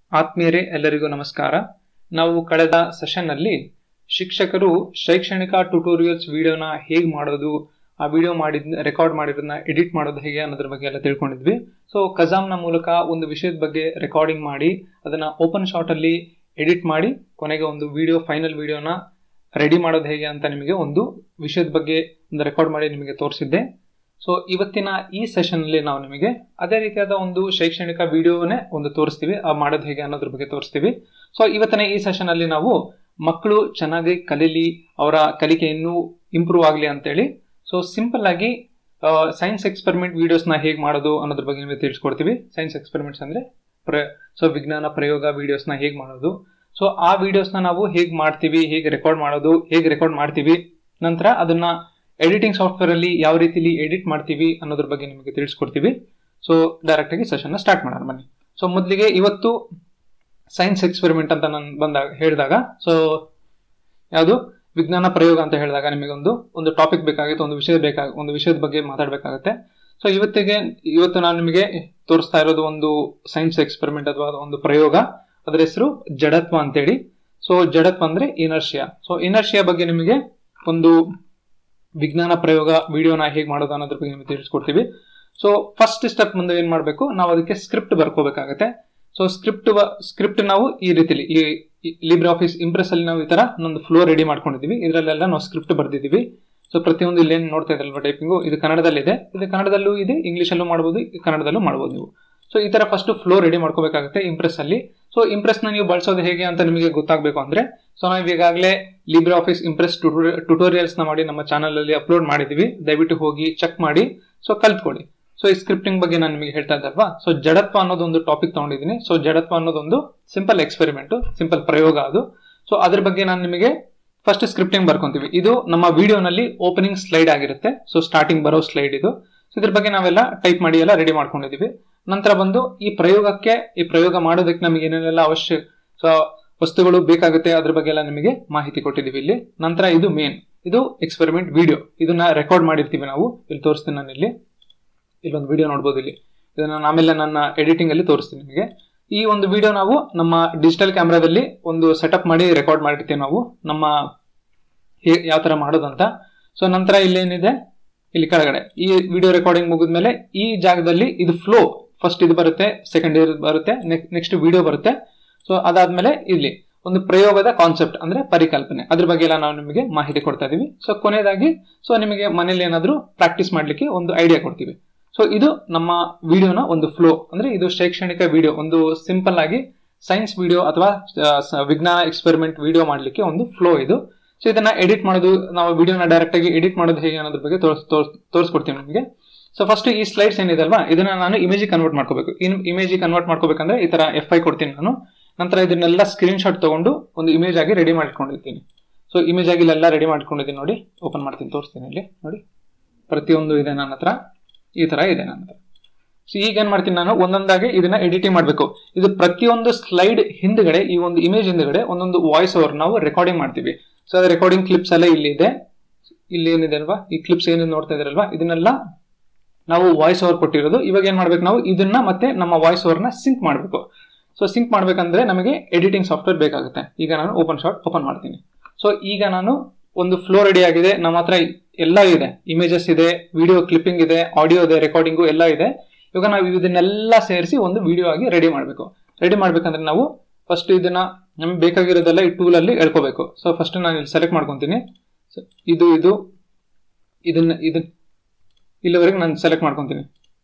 ಆತ್ಮೀಯರೇ ಎಲ್ಲರಿಗೂ ನಮಸ್ಕಾರ ನಾವು ಕಳೆದ ಸೆಷನ್ನಲ್ಲಿ ಶಿಕ್ಷಕರು ಶೈಕ್ಷಣಿಕ ಟ್ಯುಟೋರಿಯಲ್ಸ್ ವಿಡಿಯೋನ ಹೇಗೆ ಮಾಡೋದು ಆ ವಿಡಿಯೋ ಮಾಡಿದ ರೆಕಾರ್ಡ್ ಮಾಡಿರೋದನ್ನ ಎಡಿಟ್ ಮಾಡೋದು ಹೇಗೆ ಅನ್ನೋದ್ರ ಬಗ್ಗೆ ಎಲ್ಲ ತಿಳ್ಕೊಂಡಿದ್ವಿ ಸೊ ಕಜಾಮ್ನ ಮೂಲಕ ಒಂದು ವಿಷಯದ ಬಗ್ಗೆ ರೆಕಾರ್ಡಿಂಗ್ ಮಾಡಿ ಅದನ್ನ ಓಪನ್ ಶಾಟ್ ಅಲ್ಲಿ ಎಡಿಟ್ ಮಾಡಿ ಕೊನೆಗೆ ಒಂದು ವಿಡಿಯೋ ಫೈನಲ್ ವಿಡಿಯೋನ ರೆಡಿ ಮಾಡೋದು ಹೇಗೆ ಅಂತ ನಿಮಗೆ ಒಂದು ವಿಷಯದ ಬಗ್ಗೆ ಒಂದು ರೆಕಾರ್ಡ್ ಮಾಡಿ ನಿಮಗೆ ತೋರಿಸಿದ್ದೆ ಸೊ ಇವತ್ತಿನ ಈ ಸೆಷನ್ ಅಲ್ಲಿ ನಾವು ನಿಮಗೆ ಅದೇ ರೀತಿಯಾದ ಒಂದು ಶೈಕ್ಷಣಿಕ ವಿಡಿಯೋನೇ ಒಂದು ತೋರಿಸ್ತೀವಿ ಆ ಮಾಡೋದು ಹೇಗೆ ಅನ್ನೋದ್ರ ಬಗ್ಗೆ ತೋರಿಸ್ತೀವಿ ಸೊ ಇವತ್ತಿನ ಈ ಸೆಷನ್ ಅಲ್ಲಿ ನಾವು ಮಕ್ಕಳು ಚೆನ್ನಾಗಿ ಕಲೀಲಿ ಅವರ ಕಲಿಕೆ ಇನ್ನೂ ಇಂಪ್ರೂವ್ ಆಗಲಿ ಅಂತೇಳಿ ಸೊ ಸಿಂಪಲ್ ಆಗಿ ಸೈನ್ಸ್ ಎಕ್ಸ್ಪೆರಿಮೆಂಟ್ ವಿಡಿಯೋಸ್ನ ಹೇಗೆ ಮಾಡೋದು ಅನ್ನೋದ್ರ ಬಗ್ಗೆ ನಿಮಗೆ ತಿಳಿಸ್ಕೊಡ್ತೀವಿ ಸೈನ್ಸ್ ಎಕ್ಸ್ಪೆರಿಮೆಂಟ್ಸ್ ಅಂದ್ರೆ ಪ್ರ ಸೊ ವಿಜ್ಞಾನ ಪ್ರಯೋಗ ವಿಡಿಯೋಸ್ನ ಹೇಗೆ ಮಾಡೋದು ಸೊ ಆ ವಿಡಿಯೋಸ್ನ ನಾವು ಹೇಗೆ ಮಾಡ್ತೀವಿ ಹೇಗೆ ರೆಕಾರ್ಡ್ ಮಾಡೋದು ಹೇಗೆ ರೆಕಾರ್ಡ್ ಮಾಡ್ತೀವಿ ನಂತರ ಅದನ್ನ ಎಡಿಟಿಂಗ್ ಸಾಫ್ಟ್ವೇರ್ ಅಲ್ಲಿ ಯಾವ ರೀತಿಲಿ ಎಡಿಟ್ ಮಾಡ್ತೀವಿ ಅನ್ನೋದ್ರ ಬಗ್ಗೆ ನಿಮಗೆ ತಿಳಿಸ್ಕೊಡ್ತೀವಿ ಸೊ ಡೈರೆಕ್ಟ್ ಆಗಿ ಸೆಷನ್ ಸ್ಟಾರ್ಟ್ ಮಾಡೋಣ ಬನ್ನಿ ಸೊ ಮೊದಲಿಗೆ ಇವತ್ತು ಸೈನ್ಸ್ ಎಕ್ಸ್ಪೆರಿಮೆಂಟ್ ಅಂತ ನಾನು ಬಂದಾಗ ಹೇಳಿದಾಗ ಸೊ ಯಾವುದು ವಿಜ್ಞಾನ ಪ್ರಯೋಗ ಅಂತ ಹೇಳಿದಾಗ ನಿಮಗೊಂದು ಒಂದು ಟಾಪಿಕ್ ಬೇಕಾಗುತ್ತೆ ಒಂದು ವಿಷಯ ಬೇಕಾಗ ಒಂದು ವಿಷಯದ ಬಗ್ಗೆ ಮಾತಾಡಬೇಕಾಗುತ್ತೆ ಸೊ ಇವತ್ತಿಗೆ ಇವತ್ತು ನಾನು ನಿಮಗೆ ತೋರಿಸ್ತಾ ಇರೋದು ಒಂದು ಸೈನ್ಸ್ ಎಕ್ಸ್ಪೆರಿಮೆಂಟ್ ಅಥವಾ ಒಂದು ಪ್ರಯೋಗ ಅದರ ಹೆಸರು ಜಡತ್ವ ಅಂತೇಳಿ ಸೊ ಜಡತ್ವ ಅಂದ್ರೆ ಇನರ್ಷಿಯಾ ಸೊ ಇನರ್ಷಿಯಾ ಬಗ್ಗೆ ನಿಮಗೆ ಒಂದು ವಿಜ್ಞಾನ ಪ್ರಯೋಗ ವಿಡಿಯೋನ ಹೇಗೆ ಮಾಡೋದು ಅನ್ನೋದ್ರ ಬಗ್ಗೆ ನಿಮಗೆ ತಿಳಿಸ್ಕೊಡ್ತೀವಿ ಸೊ ಫಸ್ಟ್ ಸ್ಟೆಪ್ ಮುಂದೆ ಏನ್ ಮಾಡಬೇಕು ನಾವು ಅದಕ್ಕೆ ಸ್ಕ್ರಿಪ್ಟ್ ಬರ್ಕೋಬೇಕಾಗತ್ತೆ ಸೊ ಸ್ಕ್ರಿಪ್ಟ್ ಸ್ಕ್ರಿಪ್ಟ್ ನಾವು ಈ ರೀತಿಲಿ ಈ ಲಿಬ್ರೆ ಆಫೀಸ್ ಇಂಪ್ರೆಸ್ ಅಲ್ಲಿ ನಾವು ಈ ತರ ಒಂದು ಫ್ಲೋ ರೆಡಿ ಮಾಡ್ಕೊಂಡಿದೀವಿ ಇದರಲ್ಲೆಲ್ಲ ನಾವು ಸ್ಕ್ರಿಪ್ಟ್ ಬರ್ದಿದ್ದೀವಿ ಸೊ ಪ್ರತಿಯೊಂದು ಇಲ್ಲೇನು ನೋಡ್ತಾ ಇದ್ರಲ್ವ ಟೈಪಿಂಗು ಇದು ಕನ್ನಡದಲ್ಲಿದೆ ಇದು ಕನ್ನಡದಲ್ಲೂ ಇದೆ ಇಂಗ್ಲೀಷಲ್ಲೂ ಮಾಡ್ಬೋದು ಕನ್ನಡದಲ್ಲೂ ಮಾಡ್ಬೋದು ನೀವು ಸೊ ಈ ತರ ಫಸ್ಟ್ ಫ್ಲೋ ರೆಡಿ ಮಾಡ್ಕೋಬೇಕಾಗುತ್ತೆ ಇಂಪ್ರೆಸ್ ಅಲ್ಲಿ ಸೊ ಇಂಪ್ರೆಸ್ ನ ನೀವು ಬಳಸೋದು ಹೇಗೆ ಅಂತ ನಿಮಗೆ ಗೊತ್ತಾಗಬೇಕು ಅಂದ್ರೆ ಸೊ ನಾವು ಈಗಾಗಲೇ ಲಿಬ್ರೆ ಆಫೀಸ್ ಇಂಪ್ರೆಸ್ ಟ್ಯುಟೋರಿಯಲ್ಸ್ ನ ಮಾಡಿ ನಮ್ಮ ಚಾನಲ್ ಅಲ್ಲಿ ಅಪ್ಲೋಡ್ ಮಾಡಿದೀವಿ ದಯವಿಟ್ಟು ಹೋಗಿ ಚೆಕ್ ಮಾಡಿ ಸೊ ಕಲ್ತ್ಕೊಳ್ಳಿ ಸೊ ಈ ಸ್ಕ್ರಿಪ್ಟಿಂಗ್ ಬಗ್ಗೆ ನಾನು ನಿಮಗೆ ಹೇಳ್ತಾ ಇದ್ದಲ್ವಾ ಸೊ ಜಡತ್ವ ಅನ್ನೋದು ಒಂದು ಟಾಪಿಕ್ ತಗೊಂಡಿದ್ದೀನಿ ಸೊ ಜಡತ್ವ ಅನ್ನೋದೊಂದು ಸಿಂಪಲ್ ಎಕ್ಸ್ಪೆರಿಮೆಂಟ್ ಸಿಂಪಲ್ ಪ್ರಯೋಗ ಅದು ಸೊ ಅದ್ರ ಬಗ್ಗೆ ನಾನು ನಿಮಗೆ ಫಸ್ಟ್ ಸ್ಕ್ರಿಪ್ಟಿಂಗ್ ಬರ್ಕೊಂತೀವಿ ಇದು ನಮ್ಮ ವಿಡಿಯೋನಲ್ಲಿ ಓಪನಿಂಗ್ ಸ್ಲೈಡ್ ಆಗಿರುತ್ತೆ ಸೊ ಸ್ಟಾರ್ಟಿಂಗ್ ಬರೋ ಸ್ಲೈಡ್ ಇದು ಸೊ ಇದ್ರ ಬಗ್ಗೆ ನಾವೆಲ್ಲ ಟೈಪ್ ಮಾಡಿ ಎಲ್ಲ ರೆಡಿ ಮಾಡ್ಕೊಂಡಿದೀವಿ ನಂತರ ಬಂದು ಈ ಪ್ರಯೋಗಕ್ಕೆ ಈ ಪ್ರಯೋಗ ಮಾಡೋದಕ್ಕೆ ನಮಗೆ ಏನೇನೆಲ್ಲ ಅವಶ್ಯ ಸೊ ವಸ್ತುಗಳು ಬೇಕಾಗುತ್ತೆ ಅದ್ರ ಬಗ್ಗೆ ಎಲ್ಲ ನಿಮಗೆ ಮಾಹಿತಿ ಕೊಟ್ಟಿದ್ದೀವಿ ಇಲ್ಲಿ ನಂತರ ಇದು ಮೇನ್ ಇದು ಎಕ್ಸ್ಪೆರಿಮೆಂಟ್ ವಿಡಿಯೋ ಇದನ್ನ ರೆಕಾರ್ಡ್ ಮಾಡಿರ್ತೀವಿ ನಾವು ಇಲ್ಲಿ ತೋರಿಸ್ತೀನಿ ನಾನು ಇಲ್ಲಿ ಇಲ್ಲೊಂದು ವಿಡಿಯೋ ನೋಡ್ಬೋದು ಇಲ್ಲಿ ಇದನ್ನ ಆಮೇಲೆ ನನ್ನ ಎಡಿಟಿಂಗ್ ಅಲ್ಲಿ ತೋರಿಸ್ತೀನಿ ನಿಮಗೆ ಈ ಒಂದು ವಿಡಿಯೋ ನಾವು ನಮ್ಮ ಡಿಜಿಟಲ್ ಕ್ಯಾಮ್ರಾದಲ್ಲಿ ಒಂದು ಸೆಟಪ್ ಮಾಡಿ ರೆಕಾರ್ಡ್ ಮಾಡಿರ್ತೀವಿ ನಾವು ನಮ್ಮ ಯಾವ ತರ ಮಾಡೋದಂತ ಸೊ ನಂತರ ಇಲ್ಲೇನಿದೆ ಇಲ್ಲಿ ಕೆಳಗಡೆ ಈ ವಿಡಿಯೋ ರೆಕಾರ್ಡಿಂಗ್ ಮುಗಿದ್ಮೇಲೆ ಈ ಜಾಗದಲ್ಲಿ ಇದು ಫ್ಲೋ ಫಸ್ಟ್ ಇದು ಬರುತ್ತೆ ಸೆಕೆಂಡ್ ಇಯರ್ ಬರುತ್ತೆ ನೆಕ್ಸ್ಟ್ ವಿಡಿಯೋ ಬರುತ್ತೆ ಸೊ ಅದಾದ್ಮೇಲೆ ಇಲ್ಲಿ ಒಂದು ಪ್ರಯೋಗದ ಕಾನ್ಸೆಪ್ಟ್ ಅಂದ್ರೆ ಪರಿಕಲ್ಪನೆ ಅದ್ರ ಬಗ್ಗೆ ಎಲ್ಲ ನಾವು ನಿಮಗೆ ಮಾಹಿತಿ ಕೊಡ್ತಾ ಇದೀವಿ ಸೊ ಕೊನೆಯದಾಗಿ ಸೊ ನಿಮಗೆ ಮನೇಲಿ ಏನಾದರೂ ಪ್ರಾಕ್ಟೀಸ್ ಮಾಡ್ಲಿಕ್ಕೆ ಒಂದು ಐಡಿಯಾ ಕೊಡ್ತೀವಿ ಸೊ ಇದು ನಮ್ಮ ವಿಡಿಯೋನ ಒಂದು ಫ್ಲೋ ಅಂದ್ರೆ ಇದು ಶೈಕ್ಷಣಿಕ ವಿಡಿಯೋ ಒಂದು ಸಿಂಪಲ್ ಆಗಿ ಸೈನ್ಸ್ ವಿಡಿಯೋ ಅಥವಾ ವಿಜ್ಞಾನ ಎಕ್ಸ್ಪೆರಿಮೆಂಟ್ ವಿಡಿಯೋ ಮಾಡಲಿಕ್ಕೆ ಒಂದು ಫ್ಲೋ ಇದು ಸೊ ಇದನ್ನ ಎಡಿಟ್ ಮಾಡೋದು ನಾವು ವಿಡಿಯೋನ ಡೈರೆಕ್ಟ್ ಆಗಿ ಎಡಿಟ್ ಮಾಡೋದು ಹೇಗೆ ಅನ್ನೋದ್ರ ಬಗ್ಗೆ ತೋರಿಸ್ಕೊಡ್ತೀವಿ ನಿಮಗೆ ಸೊ ಫಸ್ಟ್ ಈ ಸ್ಲೈಡ್ಸ್ ಏನಿದೆ ಅಲ್ವಾ ಇದನ್ನ ನಾನು ಇಮೇಜ್ ಕನ್ವರ್ಟ್ ಮಾಡ್ಕೋಬೇಕು ಇನ್ ಇಮೇಜ್ ಕನ್ವರ್ಟ್ ಮಾಡ್ಕೋಬೇಕಂದ್ರೆ ಈ ತರ ಎಫ್ ಐ ಕೊಡ್ತೀನಿ ನಾನು ನಂತರ ಇದನ್ನೆಲ್ಲ ಸ್ಕ್ರೀನ್ ಶಾಟ್ ತಗೊಂಡು ಒಂದು ಇಮೇಜ್ ಆಗಿ ರೆಡಿ ಮಾಡ್ಕೊಂಡಿರ್ತೀನಿ ಸೊ ಇಮೇಜ್ ಆಗಿ ಇಲ್ಲೆಲ್ಲ ರೆಡಿ ಮಾಡ್ಕೊಂಡಿದ್ದೀನಿ ನೋಡಿ ಓಪನ್ ಮಾಡ್ತೀನಿ ತೋರಿಸ್ತೀನಿ ಇಲ್ಲಿ ನೋಡಿ ಪ್ರತಿಯೊಂದು ಇದೆ ನನ್ನ ಹತ್ರ ಈ ತರ ಇದೆ ನನ್ನ ಹತ್ರ ಸೊ ಈಗ ಏನ್ ಮಾಡ್ತೀನಿ ನಾನು ಒಂದೊಂದಾಗಿ ಇದನ್ನ ಎಡಿಟಿಂಗ್ ಮಾಡಬೇಕು ಇದು ಪ್ರತಿಯೊಂದು ಸ್ಲೈಡ್ ಹಿಂದ್ಗಡೆ ಈ ಒಂದು ಇಮೇಜ್ ಹಿಂದ್ಗಡೆ ಒಂದೊಂದು ವಾಯ್ಸ್ ಓವರ್ ನಾವು ರೆಕಾರ್ಡಿಂಗ್ ಮಾಡ್ತೀವಿ ಸೊ ಅದು ರೆಕಾರ್ಡಿಂಗ್ ಕ್ಲಿಪ್ಸ್ ಎಲ್ಲ ಇಲ್ಲಿ ಇದೆ ಇಲ್ಲಿ ಏನಿದೆ ಅಲ್ವಾ ಈ ಕ್ಲಿಪ್ಸ್ ಏನೇನು ನೋಡ್ತಾ ಇದ್ರಲ್ವಾ ಇದನ್ನೆಲ್ಲ ನಾವು ವಾಯ್ಸ್ ಓವರ್ ಕೊಟ್ಟಿರೋದು ಇವಾಗ ಏನ್ ಮಾಡ್ಬೇಕು ನಾವು ಇದನ್ನ ಮತ್ತೆ ನಮ್ಮ ವಾಯ್ಸ್ ಓವರ್ನ ಸಿಂಕ್ ಮಾಡಬೇಕು ಸೊ ಸಿಂಕ್ ಮಾಡ್ಬೇಕಂದ್ರೆ ನಮಗೆ ಎಡಿಟಿಂಗ್ ಸಾಫ್ಟ್ವೇರ್ ಬೇಕಾಗುತ್ತೆ ಈಗ ನಾನು ಓಪನ್ ಶಾಟ್ ಓಪನ್ ಮಾಡ್ತೀನಿ ಸೊ ಈಗ ನಾನು ಒಂದು ಫ್ಲೋ ರೆಡಿ ಆಗಿದೆ ನಮ್ಮ ಹತ್ರ ಎಲ್ಲ ಇದೆ ಇಮೇಜಸ್ ಇದೆ ವಿಡಿಯೋ ಕ್ಲಿಪ್ಪಿಂಗ್ ಇದೆ ಆಡಿಯೋ ಇದೆ ರೆಕಾರ್ಡಿಂಗು ಎಲ್ಲ ಇದೆ ಇವಾಗ ನಾವು ಇದನ್ನೆಲ್ಲ ಸೇರಿಸಿ ಒಂದು ವಿಡಿಯೋ ಆಗಿ ರೆಡಿ ಮಾಡಬೇಕು ರೆಡಿ ಮಾಡ್ಬೇಕಂದ್ರೆ ನಾವು ಫಸ್ಟ್ ಇದನ್ನ ನಮ್ಗೆ ಬೇಕಾಗಿರೋದೆಲ್ಲ ಈ ಟೂಲ್ ಅಲ್ಲಿ ಎಳ್ಕೋಬೇಕು ಸೊ ಫಸ್ಟ್ ನಾನು ಇಲ್ಲಿ ಸೆಲೆಕ್ಟ್ ಮಾಡ್ಕೊತೀನಿ ಇದು ಇದು ಇದನ್ನ ಇದನ್ನ ಇಲ್ಲಿವರೆಗೆ ನಾನು ಸೆಲೆಕ್ಟ್ ಮಾಡ್ಕೊತೀನಿ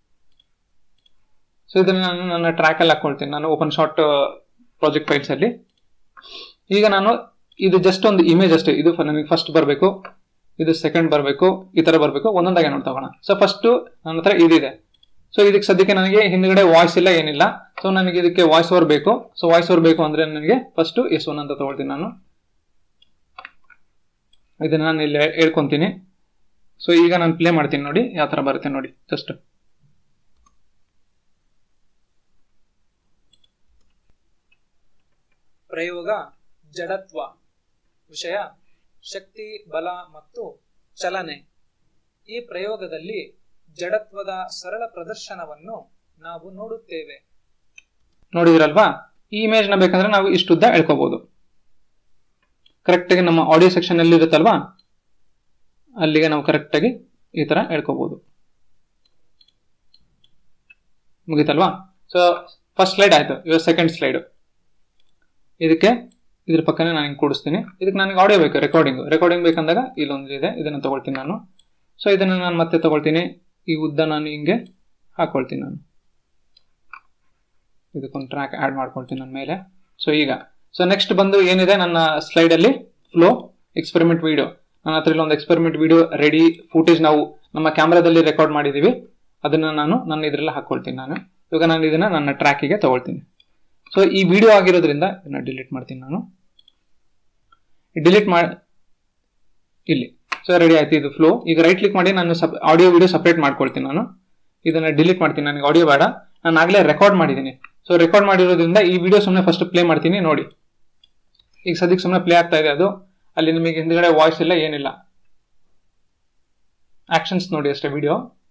ಸೊ ಇದನ್ನ ನಾನು ನನ್ನ ಟ್ರ್ಯಾಕ್ ಅಲ್ಲಿ ಹಾಕೊಳ್ತೀನಿ ನಾನು ಓಪನ್ ಶಾಟ್ ಪ್ರಾಜೆಕ್ಟ್ ಫೈಲ್ಸ್ ಅಲ್ಲಿ ಈಗ ನಾನು ಇದು ಜಸ್ಟ್ ಒಂದು ಇಮೇಜ್ ಅಷ್ಟೇ ಇದು ನನಗೆ ಫಸ್ಟ್ ಬರಬೇಕು ಇದು ಸೆಕೆಂಡ್ ಬರಬೇಕು ಈ ತರ ಬರಬೇಕು ಒಂದೊಂದಾಗೆ ನೋಡಿ ತಗೋಣ ಸೊ ಫಸ್ಟ್ ನನ್ನ ಹತ್ರ ಇದಿದೆ ಸೊ ಇದಕ್ಕೆ ಸದ್ಯಕ್ಕೆ ನನಗೆ ಹಿಂದ್ಗಡೆ ವಾಯ್ಸ್ ಇಲ್ಲ ಏನಿಲ್ಲ ಸೊ ನನಗೆ ಇದಕ್ಕೆ ವಾಯ್ಸ್ ಓವರ್ ಬೇಕು ಸೊ ವಾಯ್ಸ್ ಓವರ್ ಬೇಕು ಅಂದ್ರೆ ನನಗೆ ಫಸ್ಟ್ ಎಸ್ ಒನ್ ಅಂತ ತಗೊಳ್ತೀನಿ ನಾನು ಇದನ್ನ ನಾನು ಇಲ್ಲಿ ಹೇಳ್ಕೊಂತೀನಿ ಸೊ ಈಗ ನಾನು ಪ್ಲೇ ಮಾಡ್ತೀನಿ ನೋಡಿ ಯಾವ ತರ ಬರುತ್ತೆ ನೋಡಿ ಜಸ್ಟ್ ಪ್ರಯೋಗ ಜಡತ್ವ ವಿಷಯ ಶಕ್ತಿ ಬಲ ಮತ್ತು ಚಲನೆ ಈ ಪ್ರಯೋಗದಲ್ಲಿ ಜಡತ್ವದ ಸರಳ ಪ್ರದರ್ಶನವನ್ನು ನಾವು ನೋಡುತ್ತೇವೆ ನೋಡಿದ್ರಲ್ವಾ ಈ ಇಮೇಜ್ನ ಬೇಕಂದ್ರೆ ನಾವು ಇಷ್ಟುದ್ದ ಎಳ್ಕೋಬಹುದು ಕರೆಕ್ಟಾಗಿ ನಮ್ಮ ಆಡಿಯೋ ಸೆಕ್ಷನ್ ಅಲ್ಲಿ ಇರುತ್ತಲ್ವಾ ಅಲ್ಲಿಗೆ ನಾವು ಕರೆಕ್ಟಾಗಿ ಈ ತರ ಎಳ್ಕೋಬಹುದು ಮುಗೀತಲ್ವಾ ಸೊ ಫಸ್ಟ್ ಸ್ಲೈಡ್ ಆಯ್ತು ಇವಾಗ ಸೆಕೆಂಡ್ ಸ್ಲೈಡ್ ಇದಕ್ಕೆ ಇದ್ರ ಪಕ್ಕನೇ ನಾನು ಹಿಂಗೆ ಕೂಡಿಸ್ತೀನಿ ಇದಕ್ಕೆ ನನಗೆ ಆಡಿಯೋ ಬೇಕು ರೆಕಾರ್ಡಿಂಗ್ ರೆಕಾರ್ಡಿಂಗ್ ಬೇಕಂದಾಗ ಇಲ್ಲೊಂದು ಇದೆ ಇದನ್ನು ತಗೊಳ್ತೀನಿ ನಾನು ಸೊ ಇದನ್ನು ನಾನು ಮತ್ತೆ ತಗೊಳ್ತೀನಿ ಈ ಉದ್ದ ನಾನು ಹಿಂಗೆ ಹಾಕೊಳ್ತೀನಿ ನಾನು ಇದಕ್ಕೊಂದು ಟ್ರ್ಯಾಕ್ ಆ್ಯಡ್ ಮಾಡ್ಕೊಳ್ತೀನಿ ನನ್ನ ಮೇಲೆ ಸೊ ಈಗ ಸೊ ನೆಕ್ಸ್ಟ್ ಬಂದು ಏನಿದೆ ನನ್ನ ಸ್ಲೈಡಲ್ಲಿ ಫ್ಲೋ ಎಕ್ಸ್ಪೆರಿಮೆಂಟ್ ವಿಡಿಯೋ ನನ್ನ ಹತ್ರ ಇಲ್ಲೊಂದು ಎಕ್ಸ್ಪೆರಿಮೆಂಟ್ ವಿಡಿಯೋ ರೆಡಿ ಫೂಟೇಜ್ ನಾವು ನಮ್ಮ ಕ್ಯಾಮ್ರಾದಲ್ಲಿ ರೆಕಾರ್ಡ್ ಮಾಡಿದ್ದೀವಿ ಅದನ್ನು ನಾನು ನನ್ನ ಇದರಲ್ಲಿ ಹಾಕ್ಕೊಳ್ತೀನಿ ನಾನು ಇವಾಗ ನಾನು ಇದನ್ನು ನನ್ನ ಟ್ರ್ಯಾಕಿಗೆ ತಗೊಳ್ತೀನಿ ಸೊ ಈ ವಿಡಿಯೋ ಆಗಿರೋದ್ರಿಂದ ಇದನ್ನ ಡಿಲೀಟ್ ಮಾಡ್ತೀನಿ ನಾನು ಡಿಲೀಟ್ ಮಾಡಿ ಇಲ್ಲಿ ಸೊ ರೆಡಿ ಆಯ್ತು ಇದು ಫ್ಲೋ ಈಗ ರೈಟ್ ಕ್ಲಿಕ್ ಮಾಡಿ ನಾನು ಸಪ್ ಆಡಿಯೋ ವಿಡಿಯೋ ಸಪ್ರೇಟ್ ಮಾಡ್ಕೊಳ್ತೀನಿ ನಾನು ಇದನ್ನ ಡಿಲೀಟ್ ಮಾಡ್ತೀನಿ ನನಗೆ ಆಡಿಯೋ ಬೇಡ ನಾನು ಆಗಲೇ ರೆಕಾರ್ಡ್ ಮಾಡಿದ್ದೀನಿ ಸೊ ರೆಕಾರ್ಡ್ ಮಾಡಿರೋದ್ರಿಂದ ಈ ವಿಡಿಯೋ ಸುಮ್ಮನೆ ಫಸ್ಟ್ ಪ್ಲೇ ಮಾಡ್ತೀನಿ ನೋಡಿ ಈಗ ಸದ್ಯಕ್ಕೆ ಸುಮ್ಮನೆ ಪ್ಲೇ ಆಗ್ತಾ ಇದೆ ಅದು ಅಲ್ಲಿ ನಿಮಗೆ ಹಿಂದ್ಗಡೆ ವಾಯ್ಸ್ ಇಲ್ಲ ಏನಿಲ್ಲ ಆಕ್ಷನ್ಸ್ ನೋಡಿ ಅಷ್ಟೇ ವಿಡಿಯೋ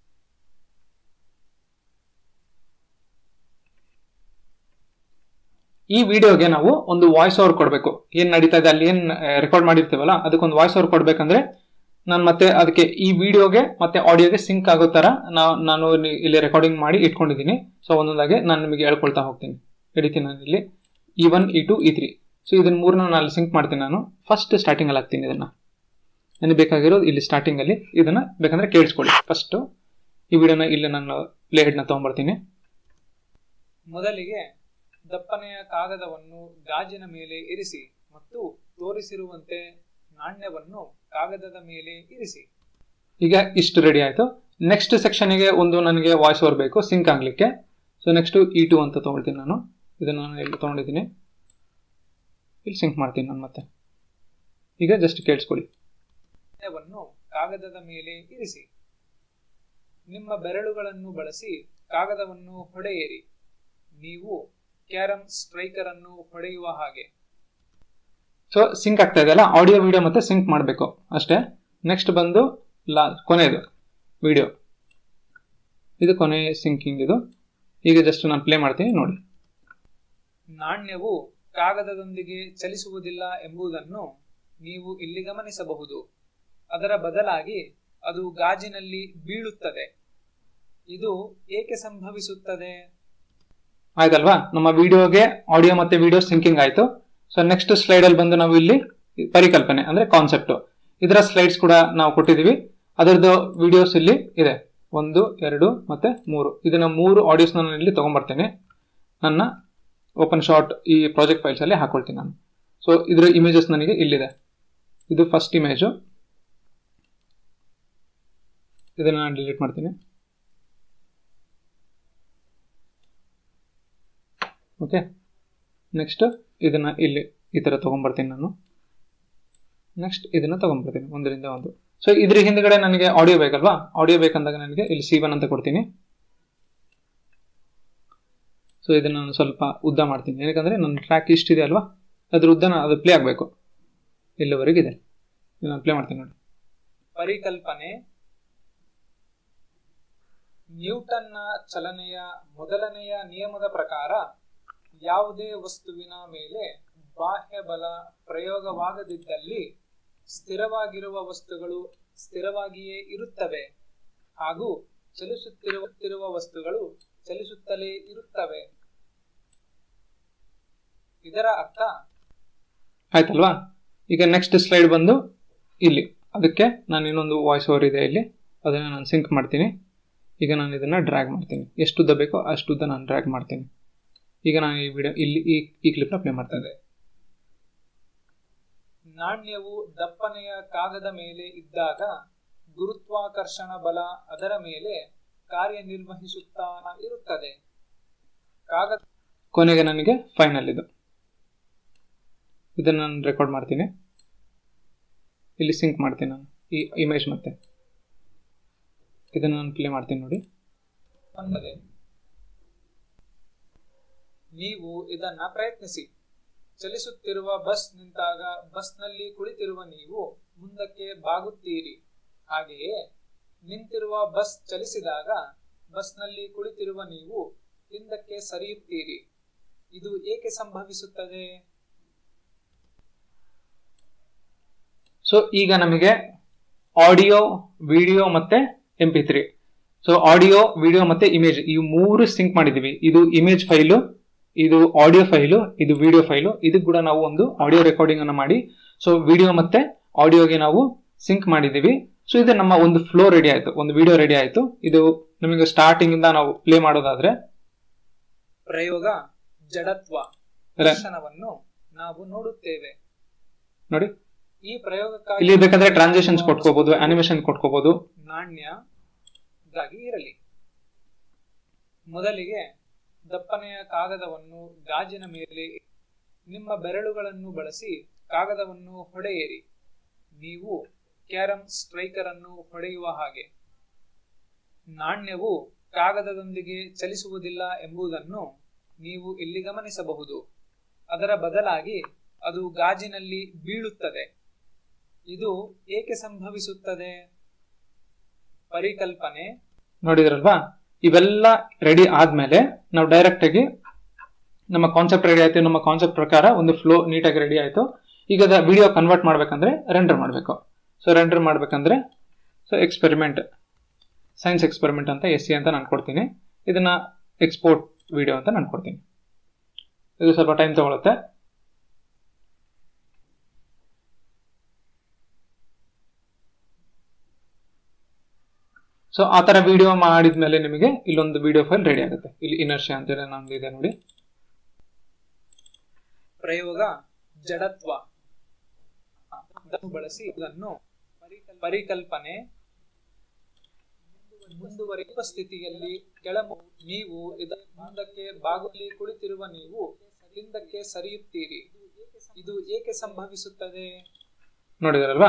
ಈ ವಿಡಿಯೋಗೆ ನಾವು ಒಂದು ವಾಯ್ಸ್ ಓವರ್ ಕೊಡಬೇಕು ಏನ್ ನಡೀತಾ ಇದೆ ಅಲ್ಲಿ ಏನ್ ರೆಕಾರ್ಡ್ ಮಾಡಿರ್ತೀವಲ್ಲ ಅದಕ್ಕೊಂದು ವಾಯ್ಸ್ ಓವರ್ ಕೊಡ್ಬೇಕಂದ್ರೆ ನಾನು ಮತ್ತೆ ಅದಕ್ಕೆ ಈ ವಿಡಿಯೋಗೆ ಮತ್ತೆ ಆಡಿಯೋಗೆ ಸಿಂಕ್ ಆಗೋ ತರ ನಾನು ಇಲ್ಲಿ ರೆಕಾರ್ಡಿಂಗ್ ಮಾಡಿ ಇಟ್ಕೊಂಡಿದ್ದೀನಿ ಸೊ ಒಂದೊಂದಾಗೆ ನಾನು ನಿಮಗೆ ಹೇಳ್ಕೊಳ್ತಾ ಹೋಗ್ತೀನಿ ಹಿಡಿತೀನಿ ನಾನು ಇಲ್ಲಿ E one E two E three so ಇದನ್ನ ಮೂರನ್ನ ನಾನು ಅಲ್ಲಿ ಸಿಂಕ್ ಮಾಡ್ತೀನಿ ನಾನು ಫಸ್ಟ್ ಸ್ಟಾರ್ಟಿಂಗ್ ಅಲ್ಲಿ ಹಾಕ್ತೀನಿ ಇದನ್ನ ನನಗೆ ಬೇಕಾಗಿರೋದು ಇಲ್ಲಿ ಸ್ಟಾರ್ಟಿಂಗ್ ಅಲ್ಲಿ ಇದನ್ನ ಬೇಕಂದ್ರೆ ಕೇಳಿಸ್ಕೊಳ್ಳಿ ಫಸ್ಟ್ ಈ ವಿಡಿಯೋನ ಇಲ್ಲಿ ನಾನು ಪ್ಲೇ ಹೆಡ್ನ ತಗೊಂಡ್ಬರ್ತೀನಿ ಮೊದಲಿಗೆ ದಪ್ಪನೆಯ ಕಾಗದವನ್ನು ಗಾಜಿನ ಮೇಲೆ ಇರಿಸಿ ಮತ್ತು ತೋರಿಸಿರುವಂತೆ ನಾಣ್ಯವನ್ನು ಕಾಗದದ ಮೇಲೆ ಇರಿಸಿ ಈಗ ಇಷ್ಟು ರೆಡಿ ಆಯ್ತು ನೆಕ್ಸ್ಟ್ ಸೆಕ್ಷನ್ಗೆ ಒಂದು ನನಗೆ ವಾಯ್ಸ್ ಓವರ್ ಬೇಕು ಸಿಂಕ್ ಆಗ್ಲಿಕ್ಕೆ ಸೊ ನೆಕ್ಸ್ಟ್ ಇ ಟು ಅಂತ ತಗೊಳ್ತೀನಿ ನಾನು ಇದನ್ನು ನಾನು ಇಲ್ಲಿ ತೊಗೊಂಡಿದ್ದೀನಿ ಇಲ್ಲಿ ಸಿಂಕ್ ಮಾಡ್ತೀನಿ ನಾನು ಮತ್ತೆ ಈಗ ಜಸ್ಟ್ ಕೇಳಿಸ್ಕೊಳ್ಳಿ ನಾಣ್ಯವನ್ನು ಕಾಗದದ ಮೇಲೆ ಇರಿಸಿ ನಿಮ್ಮ ಬೆರಳುಗಳನ್ನು ಬಳಸಿ ಕಾಗದವನ್ನು ಹೊಡೆಯಿರಿ ನೀವು ಕ್ಯಾರಂ ಸ್ಟ್ರೈಕರ್ ಅನ್ನು ಹೊಡೆಯುವ ಹಾಗೆ ಸೊ ಸಿಂಕ್ ಆಗ್ತಾ ಇದೆಯಲ್ಲ ಆಡಿಯೋ ವಿಡಿಯೋ ಮತ್ತೆ ಸಿಂಕ್ ಮಾಡಬೇಕು ಅಷ್ಟೇ ನೆಕ್ಸ್ಟ್ ಬಂದು ಲಾ ಕೊನೆಯದು ವಿಡಿಯೋ ಇದು ಕೊನೆ ಸಿಂಕಿಂಗ್ ಇದು ಈಗ ಜಸ್ಟ್ ನಾನು ಪ್ಲೇ ಮಾಡ್ತೀನಿ ನೋಡಿ ನಾಣ್ಯವು ಕಾಗದದೊಂದಿಗೆ ಚಲಿಸುವುದಿಲ್ಲ ಎಂಬುದನ್ನು ನೀವು ಇಲ್ಲಿ ಗಮನಿಸಬಹುದು ಅದರ ಬದಲಾಗಿ ಅದು ಗಾಜಿನಲ್ಲಿ ಬೀಳುತ್ತದೆ ಇದು ಏಕೆ ಸಂಭವಿಸುತ್ತದೆ ಆಯ್ತಲ್ವಾ ನಮ್ಮ ವಿಡಿಯೋಗೆ ಆಡಿಯೋ ಮತ್ತೆ ವಿಡಿಯೋ ಸಿಂಕಿಂಗ್ ಆಯ್ತು ಸೊ ನೆಕ್ಸ್ಟ್ ಸ್ಲೈಡ್ ಅಲ್ಲಿ ಬಂದು ನಾವು ಇಲ್ಲಿ ಪರಿಕಲ್ಪನೆ ಅಂದ್ರೆ ಕಾನ್ಸೆಪ್ಟ್ ಇದರ ಸ್ಲೈಡ್ಸ್ ಕೂಡ ನಾವು ಕೊಟ್ಟಿದೀವಿ ಅದರದ್ದು ವಿಡಿಯೋಸ್ ಇಲ್ಲಿ ಇದೆ ಒಂದು ಎರಡು ಮತ್ತೆ ಮೂರು ಇದನ್ನ ಮೂರು ಆಡಿಯೋಸ್ ನಾನು ಇಲ್ಲಿ ತಗೊಂಡ್ಬರ್ತೇನೆ ನನ್ನ ಓಪನ್ ಶಾಟ್ ಈ ಪ್ರಾಜೆಕ್ಟ್ ಫೈಲ್ಸ್ ಅಲ್ಲಿ ಹಾಕೊಳ್ತೀನಿ ನಾನು ಸೊ ಇದರ ಇಮೇಜಸ್ ನನಗೆ ಇಲ್ಲಿದೆ ಇದು ಫಸ್ಟ್ ಇಮೇಜು ಇದನ್ನ ನಾನು ಡಿಲೀಟ್ ಮಾಡ್ತೀನಿ ಓಕೆ ನೆಕ್ಸ್ಟ್ ಇದನ್ನ ಇಲ್ಲಿ ಈ ತರ ತಗೊಂಡ್ಬರ್ತೀನಿ ನಾನು ನೆಕ್ಸ್ಟ್ ಇದನ್ನ ತಗೊಂಡ್ಬರ್ತೀನಿ ಒಂದರಿಂದ ಒಂದು ಸೊ ಇದ್ರ ಹಿಂದ್ಗಡೆ ನನಗೆ ಆಡಿಯೋ ಬೇಕಲ್ವಾ ಆಡಿಯೋ ಬೇಕಂದಾಗ ನನಗೆ ಇಲ್ಲಿ ಸಿ ಒನ್ ಅಂತ ಕೊಡ್ತೀನಿ ಸೊ ಇದನ್ನ ನಾನು ಸ್ವಲ್ಪ ಉದ್ದ ಮಾಡ್ತೀನಿ ಏನಕ್ಕಂದ್ರೆ ನನ್ನ ಟ್ರ್ಯಾಕ್ ಇಷ್ಟಿದೆ ಅಲ್ವಾ ಅದ್ರ ಉದ್ದನ ಅದು ಪ್ಲೇ ಆಗಬೇಕು ಇಲ್ಲಿವರೆಗಿದೆ ನಾನು ಪ್ಲೇ ಮಾಡ್ತೀನಿ ನೋಡಿ ಪರಿಕಲ್ಪನೆ ನ್ಯೂಟನ್ನ ಚಲನೆಯ ಮೊದಲನೆಯ ನಿಯಮದ ಪ್ರಕಾರ ಯಾವುದೇ ವಸ್ತುವಿನ ಮೇಲೆ ಬಾಹ್ಯ ಬಲ ಪ್ರಯೋಗವಾಗದಿದ್ದಲ್ಲಿ ಸ್ಥಿರವಾಗಿರುವ ವಸ್ತುಗಳು ಸ್ಥಿರವಾಗಿಯೇ ಇರುತ್ತವೆ ಹಾಗೂ ಚಲಿಸುತ್ತಿರುವ ವಸ್ತುಗಳು ಚಲಿಸುತ್ತಲೇ ಇರುತ್ತವೆ ಇದರ ಅರ್ಥ ಆಯ್ತಲ್ವಾ ಈಗ ನೆಕ್ಸ್ಟ್ ಸ್ಲೈಡ್ ಬಂದು ಇಲ್ಲಿ ಅದಕ್ಕೆ ನಾನು ಇನ್ನೊಂದು ವಾಯ್ಸ್ ಓವರ್ ಇದೆ ಇಲ್ಲಿ ಅದನ್ನು ನಾನು ಸಿಂಕ್ ಮಾಡ್ತೀನಿ ಈಗ ನಾನು ಇದನ್ನು ಡ್ರ್ಯಾಗ್ ಮಾಡ್ತೀನಿ ಎಷ್ಟು ಉದ್ದ ಬೇಕೋ ಅಷ್ಟು ಉದ್ದ ನಾನು ಡ್ರ್ಯಾಗ್ ಮಾಡ್ತೀನಿ ಈಗ ನಾನು ಈ ವಿಡಿಯೋ ಇಲ್ಲಿ ಈ ಈ ಕ್ಲಿಪ್ನ ಪ್ಲೇ ಮಾಡ್ತಾ ಇದ್ದೆ ನಾಣ್ಯವು ದಪ್ಪನೆಯ ಕಾಗದ ಮೇಲೆ ಇದ್ದಾಗ ಗುರುತ್ವಾಕರ್ಷಣ ಬಲ ಅದರ ಮೇಲೆ ಕಾರ್ಯನಿರ್ವಹಿಸುತ್ತಾ ಇರುತ್ತದೆ ಕಾಗದ ಕೊನೆಗೆ ನನಗೆ ಫೈನಲ್ ಇದು ಇದನ್ನು ನಾನು ರೆಕಾರ್ಡ್ ಮಾಡ್ತೀನಿ ಇಲ್ಲಿ ಸಿಂಕ್ ಮಾಡ್ತೀನಿ ನಾನು ಈ ಇಮೇಜ್ ಮತ್ತೆ ಇದನ್ನು ನಾನು ಪ್ಲೇ ಮಾಡ್ತೀನಿ ನೋಡಿ ಬಂದಿದೆ ನೀವು ಇದನ್ನ ಪ್ರಯತ್ನಿಸಿ ಚಲಿಸುತ್ತಿರುವ ಬಸ್ ನಿಂತಾಗ ಬಸ್ನಲ್ಲಿ ಕುಳಿತಿರುವ ನೀವು ಮುಂದಕ್ಕೆ ಬಾಗುತ್ತೀರಿ ಹಾಗೆಯೇ ನಿಂತಿರುವ ಬಸ್ ಚಲಿಸಿದಾಗ ಬಸ್ನಲ್ಲಿ ಕುಳಿತಿರುವ ನೀವು ಹಿಂದಕ್ಕೆ ಸರಿಯುತ್ತೀರಿ ಇದು ಏಕೆ ಸಂಭವಿಸುತ್ತದೆ ಸೊ ಈಗ ನಮಗೆ ಆಡಿಯೋ ವಿಡಿಯೋ ಮತ್ತೆ M P three so audio video ಮತ್ತೆ ಇಮೇಜ್ ಈ ಮೂರು ಸಿಂಕ್ ಮಾಡಿದೀವಿ ಇದು ಇಮೇಜ್ ಫೈಲು ಇದು ಆಡಿಯೋ ಫೈಲು ಇದು ವಿಡಿಯೋ ಫೈಲು ಇದಕ್ಕೆ ಕೂಡ ನಾವು ಒಂದು ಆಡಿಯೋ ರೆಕಾರ್ಡಿಂಗ್ ಅನ್ನು ಮಾಡಿ ಸೊ ವಿಡಿಯೋ ಮತ್ತೆ ಆಡಿಯೋಗೆ ನಾವು ಸಿಂಕ್ ಮಾಡಿದೀವಿ ಸೊ ಇದು ನಮ್ಮ ಒಂದು ಫ್ಲೋ ರೆಡಿ ಆಯ್ತು ಒಂದು ವಿಡಿಯೋ ರೆಡಿ ಆಯ್ತು ಇದು ನಿಮಗೆ ಸ್ಟಾರ್ಟಿಂಗ್ ಇಂದ ನಾವು ಪ್ಲೇ ಮಾಡೋದಾದ್ರೆ ಪ್ರಯೋಗ ಜಡತ್ವ ರ- ದರ್ಶನವನ್ನು ನಾವು ನೋಡುತ್ತೇವೆ ನೋಡಿ ಈ ಪ್ರಯೋಗಕ್ಕಾಗಿ ಇಲ್ಲಿ ಬೇಕಾದ್ರೆ ಟ್ರಾನ್ಸಾಕ್ಷನ್ಸ್ ಕೊಟ್ಕೋಬಹುದು ಅನಿಮೇಷನ್ ಕೊಟ್ಕೋಬಹುದು ನಾಣ್ಯಗಾಗಿ ಇರಲಿ ಮೊದಲಿಗೆ ದಪ್ಪನೆಯ ಕಾಗದವನ್ನು ಗಾಜಿನ ಮೇಲೆ ನಿಮ್ಮ ಬೆರಳುಗಳನ್ನು ಬಳಸಿ ಕಾಗದವನ್ನು ಹೊಡೆಯಿರಿ ನೀವು ಕ್ಯಾರಂ ಸ್ಟ್ರೈಕರ್ ಅನ್ನು ಹೊಡೆಯುವ ಹಾಗೆ ನಾಣ್ಯವು ಕಾಗದದೊಂದಿಗೆ ಚಲಿಸುವುದಿಲ್ಲ ಎಂಬುದನ್ನು ನೀವು ಇಲ್ಲಿ ಗಮನಿಸಬಹುದು ಅದರ ಬದಲಾಗಿ ಅದು ಗಾಜಿನಲ್ಲಿ ಬೀಳುತ್ತದೆ ಇದು ಏಕೆ ಸಂಭವಿಸುತ್ತದೆ ಪರಿಕಲ್ಪನೆ ನೋಡಿದ್ರಲ್ವಾ ಇವೆಲ್ಲ ರೆಡಿ ಆದ್ಮೇಲೆ ನಾವು ಡೈರೆಕ್ಟ್ ಆಗಿ ನಮ್ಮ ಕಾನ್ಸೆಪ್ಟ್ ರೆಡಿ ಆಯ್ತು ನಮ್ಮ ಕಾನ್ಸೆಪ್ಟ್ ಪ್ರಕಾರ ಒಂದು ಫ್ಲೋ ನೀಟಾಗಿ ರೆಡಿ ಆಯ್ತು ಈಗ ವಿಡಿಯೋ ಕನ್ವರ್ಟ್ ಮಾಡ್ಬೇಕಂದ್ರೆ ರೆಂಡರ್ ಮಾಡಬೇಕು ಸೊ ರೆಂಡರ್ ಮಾಡ್ಬೇಕಂದ್ರೆ ಸೊ ಎಕ್ಸ್ಪೆರಿಮೆಂಟ್ ಸೈನ್ಸ್ ಎಕ್ಸ್ಪೆರಿಮೆಂಟ್ ಅಂತ ಎಸ್ ಸಿ ಅಂತ ನಾನು ಕೊಡ್ತೀನಿ ಇದನ್ನ ಎಕ್ಸ್ಪೋರ್ಟ್ ವಿಡಿಯೋ ಅಂತ ನಾನು ಕೊಡ್ತೀನಿ ಇದು ಸ್ವಲ್ಪ ಟೈಮ್ ತಗೊಳುತ್ತೆ ಸೊ ಆ ತರ ವಿಡಿಯೋ ಮಾಡಿದ್ಮೇಲೆ ನಿಮಗೆ ಇಲ್ಲೊಂದು ವಿಡಿಯೋ ಫೈಲ್ ರೆಡಿ ಆಗುತ್ತೆ ಇಲ್ಲಿ ಇನರ್ಷಿಯಾ ಅಂತೇಳಿ ನಮ್ದು ಇದೆ ನೋಡಿ ಪ್ರಯೋಗ ಜಡತ್ವ ಅದನ್ನು ಬಳಸಿ ಇದನ್ನು ಪರಿಕಲ್ಪನೆ ಮುಂದುವರಿಯುವ ಸ್ಥಿತಿಯಲ್ಲಿ ಕೆಳಮು ನೀವು ಇದರ ಮುಂದಕ್ಕೆ ಬಾಗುಲಿ ಕುಳಿತಿರುವ ನೀವು ಹಿಂದಕ್ಕೆ ಸರಿಯುತ್ತೀರಿ ಇದು ಏಕೆ ಸಂಭವಿಸುತ್ತದೆ ನೋಡಿದ್ರಲ್ವಾ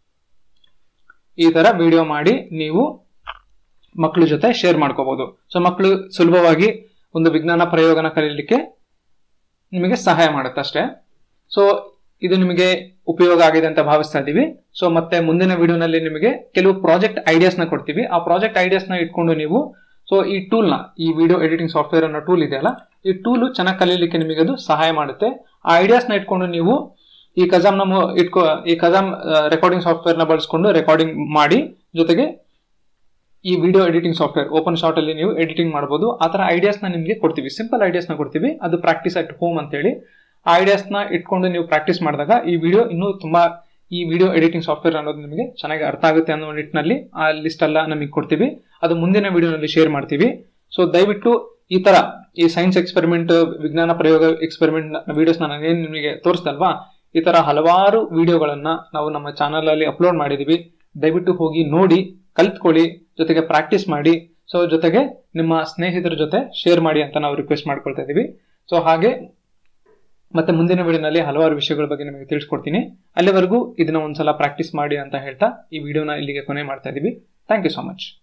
ಈ ತರ ವಿಡಿಯೋ ಮಾಡಿ ನೀವು ಮಕ್ಕಳ ಜೊತೆ ಶೇರ್ ಮಾಡ್ಕೋಬಹುದು ಸೊ ಮಕ್ಕಳು ಸುಲಭವಾಗಿ ಒಂದು ವಿಜ್ಞಾನ ಪ್ರಯೋಗನ ಕಲೀಲಿಕ್ಕೆ ನಿಮಗೆ ಸಹಾಯ ಮಾಡುತ್ತೆ ಅಷ್ಟೇ ಸೊ ಇದು ನಿಮಗೆ ಉಪಯೋಗ ಆಗಿದೆ ಅಂತ ಭಾವಿಸ್ತಾ ಇದ್ದೀವಿ ಸೊ ಮತ್ತೆ ಮುಂದಿನ ವಿಡಿಯೋನಲ್ಲಿ ನಿಮಗೆ ಕೆಲವು ಪ್ರಾಜೆಕ್ಟ್ ಐಡಿಯಾಸ್ ನ ಕೊಡ್ತೀವಿ ಆ ಪ್ರಾಜೆಕ್ಟ್ ಐಡಿಯಾಸ್ ನ ಇಟ್ಕೊಂಡು ನೀವು ಸೊ ಈ ಟೂಲ್ ನ ಈ ವಿಡಿಯೋ ಎಡಿಟಿಂಗ್ ಸಾಫ್ಟ್ವೇರ್ ಅನ್ನೋ ಟೂಲ್ ಇದೆಯಲ್ಲ ಈ ಟೂಲ್ ಚೆನ್ನಾಗಿ ಕಲೀಲಿಕ್ಕೆ ನಿಮಗೆ ಅದು ಸಹಾಯ ಮಾಡುತ್ತೆ ಆ ಐಡಿಯಾಸ್ ನ ಇಟ್ಕೊಂಡು ನೀವು ಈ ಕಜಾಮ್ ನ ಮು- ಇಟ್ಕೊ ಈ ಕಜಾಮ್ ರೆಕಾರ್ಡಿಂಗ್ ಸಾಫ್ಟ್ವೇರ್ ನ ಬಳಸ್ಕೊಂಡು ರೆಕಾರ್ಡಿಂಗ್ ಮಾಡಿ ಜೊತೆಗೆ ಈ video editing software open shot ಅಲ್ಲಿ ನೀವು ಎಡಿಟಿಂಗ್ ಮಾಡಬಹುದು ಆ ತರ ಐಡಿಯಾಸ್ ನ ನಿಮಗೆ ಕೊಡ್ತೀವಿ ಸಿಂಪಲ್ ಐಡಿಯಾಸ್ ನ ಕೊಡ್ತೀವಿ ಅದು ಪ್ರಾಕ್ಟೀಸ್ ಅಟ್ ಹೋಮ್ ಅಂತೇಳಿ ಆ ಐಡಿಯಾಸ್ ನ ಇಟ್ಕೊಂಡು ನೀವು ಪ್ರಾಕ್ಟೀಸ್ ಮಾಡಿದಾಗ ಈ ವಿಡಿಯೋ ಇನ್ನೂ ತುಂಬಾ ಈ ವಿಡಿಯೋ ಎಡಿಟಿಂಗ್ ಸಾಫ್ಟ್ವೇರ್ ಅನ್ನೋದು ನಿಮಗೆ ಚೆನ್ನಾಗಿ ಅರ್ಥ ಆಗುತ್ತೆ ಅನ್ನೋ ನಿಟ್ಟಿನಲ್ಲಿ ಆ ಲಿಸ್ಟ್ ಎಲ್ಲ ನಮಗೆ ಕೊಡ್ತೀವಿ ಅದು ಮುಂದಿನ ವಿಡಿಯೋನಲ್ಲಿ ಶೇರ್ ಮಾಡ್ತೀವಿ ಸೊ ದಯವಿಟ್ಟು ಈ ತರ ಈ ಸೈನ್ಸ್ ಎಕ್ಸ್ಪೆರಿಮೆಂಟ್ ವಿಜ್ಞಾನ ಪ್ರಯೋಗ ಎಕ್ಸ್ಪೆರಿಮೆಂಟ್ ವಿಡಿಯೋಸ್ ನಾನು ಏನ್ ನಿಮಗೆ ತೋರಿಸ್ತಲ್ವಾ ಈ ತರ ಹಲವಾರು ವಿಡಿಯೋಗಳನ್ನ ನಾವು ನಮ್ಮ ಚಾನಲ್ ಅಲ್ಲಿ ಅಪ್ಲೋಡ್ ಮಾಡಿದೀವಿ ದಯವಿಟ್ಟು ಹೋಗಿ ನೋಡಿ ಕಲ್ತ್ಕೊಳ್ಳಿ ಜೊತೆಗೆ ಪ್ರಾಕ್ಟೀಸ್ ಮಾಡಿ ಸೊ ಜೊತೆಗೆ ನಿಮ್ಮ ಸ್ನೇಹಿತರ ಜೊತೆ ಶೇರ್ ಮಾಡಿ ಅಂತ ನಾವು ರಿಕ್ವೆಸ್ಟ್ ಮಾಡ್ಕೊಳ್ತಾ ಇದೀವಿ ಸೊ ಹಾಗೆ ಮತ್ತೆ ಮುಂದಿನ ವಿಡಿಯೋನಲ್ಲಿ ಹಲವಾರು ವಿಷಯಗಳ ಬಗ್ಗೆ ನಿಮಗೆ ತಿಳಿಸ್ಕೊಡ್ತೀನಿ ಅಲ್ಲಿವರೆಗೂ ಇದನ್ನ ಒಂದ್ಸಲ ಪ್ರಾಕ್ಟೀಸ್ ಮಾಡಿ ಅಂತ ಹೇಳ್ತಾ ಈ ವಿಡಿಯೋನ ಇಲ್ಲಿಗೆ ಕೊನೆ ಮಾಡ್ತಾ ಇದೀವಿ ಥ್ಯಾಂಕ್ ಯು ಸೊ ಮಚ್